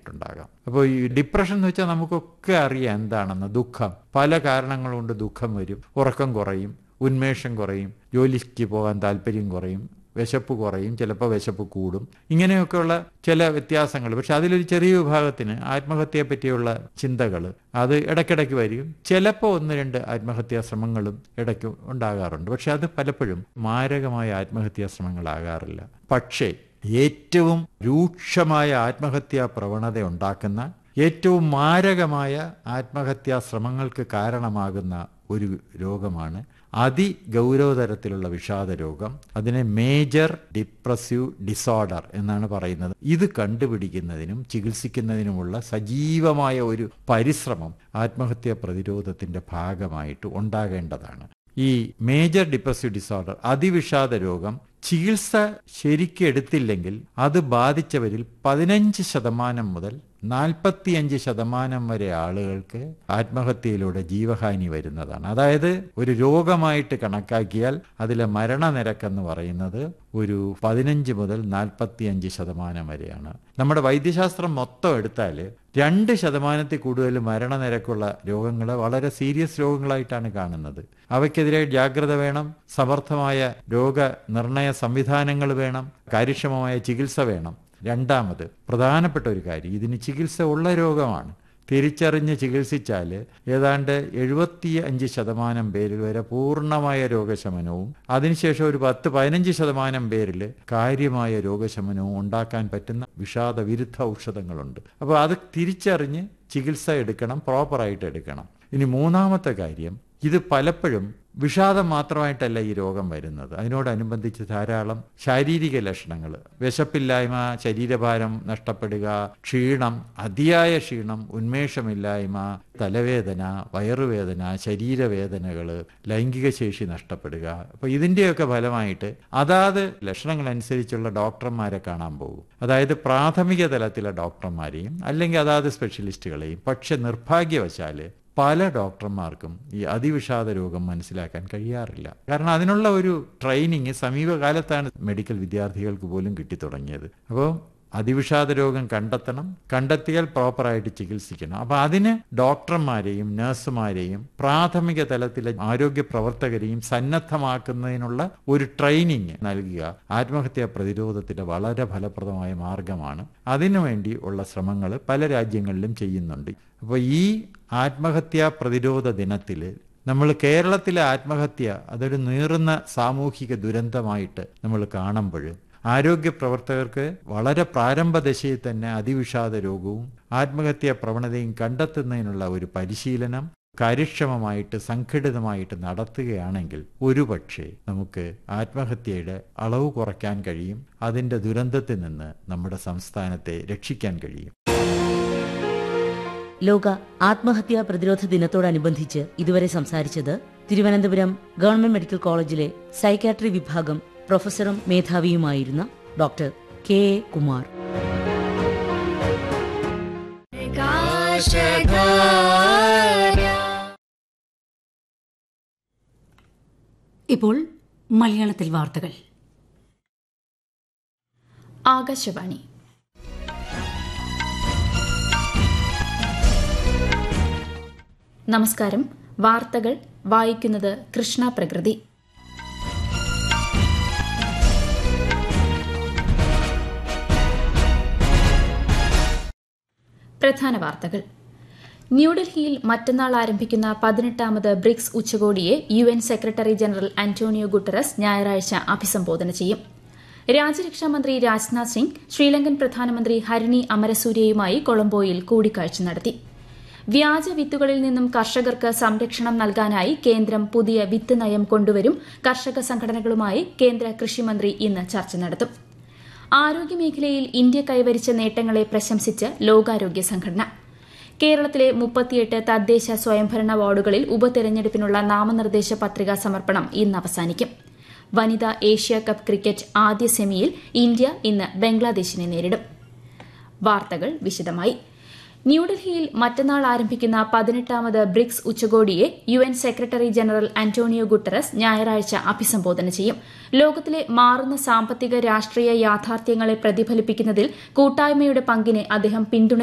കാരണമായിട്ടുണ്ടാകാം അപ്പോൾ ഈ ഡിപ്രഷൻ എന്ന് വെച്ചാൽ നമുക്കൊക്കെ അറിയാം എന്താണെന്ന് ദുഃഖം പല കാരണങ്ങൾ കൊണ്ട് ദുഃഖം വരും ഉറക്കം കുറയും ഉന്മേഷം കുറയും ജോലിക്ക് പോകാൻ താല്പര്യം കുറയും വിശപ്പ് കുറയും ചിലപ്പോൾ വിശപ്പ് കൂടും ഇങ്ങനെയൊക്കെയുള്ള ചില വ്യത്യാസങ്ങൾ പക്ഷെ അതിലൊരു ചെറിയ വിഭാഗത്തിന് ആത്മഹത്യയെ പറ്റിയുള്ള ചിന്തകൾ അത് ഇടയ്ക്കിടയ്ക്ക് വരും ചിലപ്പോൾ ഒന്ന് രണ്ട് ആത്മഹത്യാ ശ്രമങ്ങളും ഇടയ്ക്ക് ഉണ്ടാകാറുണ്ട് പക്ഷെ അത് പലപ്പോഴും മാരകമായ ആത്മഹത്യാ ശ്രമങ്ങളാകാറില്ല പക്ഷേ ഏറ്റവും രൂക്ഷമായ ആത്മഹത്യാ പ്രവണത ഉണ്ടാക്കുന്ന ഏറ്റവും മാരകമായ ആത്മഹത്യാ ശ്രമങ്ങൾക്ക് കാരണമാകുന്ന ഒരു രോഗമാണ് അതിഗൗരവതരത്തിലുള്ള വിഷാദ രോഗം അതിനെ മേജർ ഡിപ്രസീവ് ഡിസോർഡർ എന്നാണ് പറയുന്നത് ഇത് കണ്ടുപിടിക്കുന്നതിനും ചികിത്സിക്കുന്നതിനുമുള്ള സജീവമായ ഒരു പരിശ്രമം ആത്മഹത്യാ പ്രതിരോധത്തിന്റെ ഭാഗമായിട്ട് ഉണ്ടാകേണ്ടതാണ് ഈ മേജർ ഡിപ്രസീവ് ഡിസോർഡർ അതിവിഷാദ രോഗം ചികിത്സ ശരിക്കും എടുത്തില്ലെങ്കിൽ അത് ബാധിച്ചവരിൽ പതിനഞ്ച് ശതമാനം മുതൽ നാൽപ്പത്തിയഞ്ച് ശതമാനം വരെ ആളുകൾക്ക് ആത്മഹത്യയിലൂടെ ജീവഹാനി വരുന്നതാണ് അതായത് ഒരു രോഗമായിട്ട് കണക്കാക്കിയാൽ അതിലെ മരണനിരക്കെന്ന് പറയുന്നത് ഒരു പതിനഞ്ച് മുതൽ നാൽപ്പത്തിയഞ്ച് ശതമാനം വരെയാണ് നമ്മുടെ വൈദ്യശാസ്ത്രം മൊത്തം എടുത്താൽ രണ്ട് ശതമാനത്തിൽ കൂടുതൽ മരണനിരക്കുള്ള രോഗങ്ങൾ വളരെ സീരിയസ് രോഗങ്ങളായിട്ടാണ് കാണുന്നത് അവയ്ക്കെതിരെ ജാഗ്രത വേണം സമർത്ഥമായ രോഗനിർണയ സംവിധാനങ്ങൾ വേണം കാര്യക്ഷമമായ ചികിത്സ വേണം രണ്ടാമത് പ്രധാനപ്പെട്ട ഒരു കാര്യം ഇതിന് ചികിത്സ ഉള്ള രോഗമാണ് തിരിച്ചറിഞ്ഞ് ചികിത്സിച്ചാൽ ഏതാണ്ട് എഴുപത്തി അഞ്ച് ശതമാനം പേരിൽ വരെ പൂർണ്ണമായ രോഗശമനവും അതിനുശേഷം ഒരു പത്ത് പതിനഞ്ച് ശതമാനം പേരിൽ കാര്യമായ രോഗശമനവും ഉണ്ടാക്കാൻ പറ്റുന്ന വിഷാദ വിരുദ്ധ ഔഷധങ്ങളുണ്ട് അപ്പോൾ അത് തിരിച്ചറിഞ്ഞ് ചികിത്സ എടുക്കണം പ്രോപ്പറായിട്ട് എടുക്കണം ഇനി മൂന്നാമത്തെ കാര്യം ഇത് പലപ്പോഴും വിഷാദം മാത്രമായിട്ടല്ല ഈ രോഗം വരുന്നത് അതിനോടനുബന്ധിച്ച് ധാരാളം ശാരീരിക ലക്ഷണങ്ങൾ വിശപ്പില്ലായ്മ ശരീരഭാരം നഷ്ടപ്പെടുക ക്ഷീണം അതിയായ ക്ഷീണം ഉന്മേഷമില്ലായ്മ തലവേദന വയറുവേദന ശരീരവേദനകൾ ലൈംഗിക ശേഷി നഷ്ടപ്പെടുക അപ്പോൾ ഇതിൻ്റെയൊക്കെ ഫലമായിട്ട് അതാത് ലക്ഷണങ്ങൾ അനുസരിച്ചുള്ള ഡോക്ടർമാരെ കാണാൻ പോകും അതായത് പ്രാഥമിക തലത്തിലെ ഡോക്ടർമാരെയും അല്ലെങ്കിൽ അതാത് സ്പെഷ്യലിസ്റ്റുകളെയും പക്ഷെ നിർഭാഗ്യവശാൽ പല ഡോക്ടർമാർക്കും ഈ അതിവിഷാദ രോഗം മനസ്സിലാക്കാൻ കഴിയാറില്ല കാരണം അതിനുള്ള ഒരു ട്രെയിനിങ് സമീപകാലത്താണ് മെഡിക്കൽ വിദ്യാർത്ഥികൾക്ക് പോലും കിട്ടിത്തുടങ്ങിയത് അപ്പോൾ അതിവിഷാദ രോഗം കണ്ടെത്തണം കണ്ടെത്തിയാൽ പ്രോപ്പറായിട്ട് ചികിത്സിക്കണം അപ്പോൾ അതിന് ഡോക്ടർമാരെയും നഴ്സുമാരെയും പ്രാഥമിക തലത്തിലെ ആരോഗ്യ പ്രവർത്തകരെയും സന്നദ്ധമാക്കുന്നതിനുള്ള ഒരു ട്രെയിനിങ് നൽകുക ആത്മഹത്യാ പ്രതിരോധത്തിന്റെ വളരെ ഫലപ്രദമായ മാർഗമാണ് അതിനുവേണ്ടി ഉള്ള ശ്രമങ്ങൾ പല രാജ്യങ്ങളിലും ചെയ്യുന്നുണ്ട് അപ്പോൾ ഈ ആത്മഹത്യാ പ്രതിരോധ ദിനത്തിൽ നമ്മൾ കേരളത്തിലെ ആത്മഹത്യ അതൊരു നീറുന്ന സാമൂഹിക ദുരന്തമായിട്ട് നമ്മൾ കാണുമ്പോൾ ആരോഗ്യ പ്രവർത്തകർക്ക് വളരെ പ്രാരംഭ ദശയിൽ തന്നെ അതിവിഷാദ രോഗവും ആത്മഹത്യാ പ്രവണതയും കണ്ടെത്തുന്നതിനുള്ള ഒരു പരിശീലനം കാര്യക്ഷമമായിട്ട് സംഘടിതമായിട്ട് നടത്തുകയാണെങ്കിൽ ഒരുപക്ഷെ നമുക്ക് ആത്മഹത്യയുടെ അളവ് കുറയ്ക്കാൻ കഴിയും അതിൻ്റെ ദുരന്തത്തിൽ നിന്ന് നമ്മുടെ സംസ്ഥാനത്തെ രക്ഷിക്കാൻ കഴിയും ലോക ആത്മഹത്യാ പ്രതിരോധ ദിനത്തോടനുബന്ധിച്ച് ഇതുവരെ സംസാരിച്ചത് തിരുവനന്തപുരം ഗവൺമെന്റ് മെഡിക്കൽ കോളേജിലെ സൈക്കാട്രി വിഭാഗം പ്രൊഫസറും മേധാവിയുമായിരുന്ന ഡോക്ടർ കെ എ കുമാർ ഇപ്പോൾ മലയാളത്തിൽ വാർത്തകൾ ആകാശവാണി നമസ്കാരം വാർത്തകൾ വായിക്കുന്നത് കൃഷ്ണ പ്രകൃതി പ്രധാന വാർത്തകൾ ന്യൂഡൽഹിയിൽ മറ്റന്നാൾ ആരംഭിക്കുന്ന പതിനെട്ടാമത് ബ്രിക്സ് ഉച്ചകോടിയെ U N secretary general Antonio Guterres ഞായറാഴ്ച അഭിസംബോധന ചെയ്യും രാജ്യരക്ഷാമന്ത്രി രാജ്നാഥ് സിംഗ് ശ്രീലങ്കൻ പ്രധാനമന്ത്രി ഹരിണി അമരസൂര്യയുമായി കൊളംബോയിൽ കൂടിക്കാഴ്ച നടത്തി വ്യാജ വിത്തുകളിൽ നിന്നും കർഷകർക്ക് സംരക്ഷണം നൽകാനായി കേന്ദ്രം പുതിയ വിത്ത് നയം കൊണ്ടുവരും കർഷക സംഘടനകളുമായി കേന്ദ്ര കൃഷിമന്ത്രി ഇന്ന് ചർച്ച നടത്തും ആരോഗ്യമേഖലയിൽ ഇന്ത്യ കൈവരിച്ച നേട്ടങ്ങളെ പ്രശംസിച്ച് ലോകാരോഗ്യ സംഘടന കേരളത്തിലെ മുപ്പത്തിയെട്ട് തദ്ദേശ സ്വയംഭരണ വാർഡുകളിൽ ഉപതെരഞ്ഞെടുപ്പിനുള്ള നാമനിർദ്ദേശ പത്രികാ സമർപ്പണം ഇന്ന് അവസാനിക്കും വനിതാ ഏഷ്യ കപ്പ് ക്രിക്കറ്റ് ആദ്യ സെമിയിൽ ഇന്ത്യ ഇന്ന് ബംഗ്ലാദേശിനെ നേരിടും വാർത്തകൾ വിശദമായി ന്യൂഡൽഹിയിൽ മറ്റന്നാൾ ആരംഭിക്കുന്ന പതിനെട്ടാമത് ബ്രിക്സ് ഉച്ചകോടിയെ U N secretary general Antonio Guterres ഞായറാഴ്ച അഭിസംബോധന ചെയ്യും ലോകത്തിലെ മാറുന്ന സാമ്പത്തിക രാഷ്ട്രീയ യാഥാർത്ഥ്യങ്ങളെ പ്രതിഫലിപ്പിക്കുന്നതിൽ കൂട്ടായ്മയുടെ പങ്കിനെ അദ്ദേഹം പിന്തുണ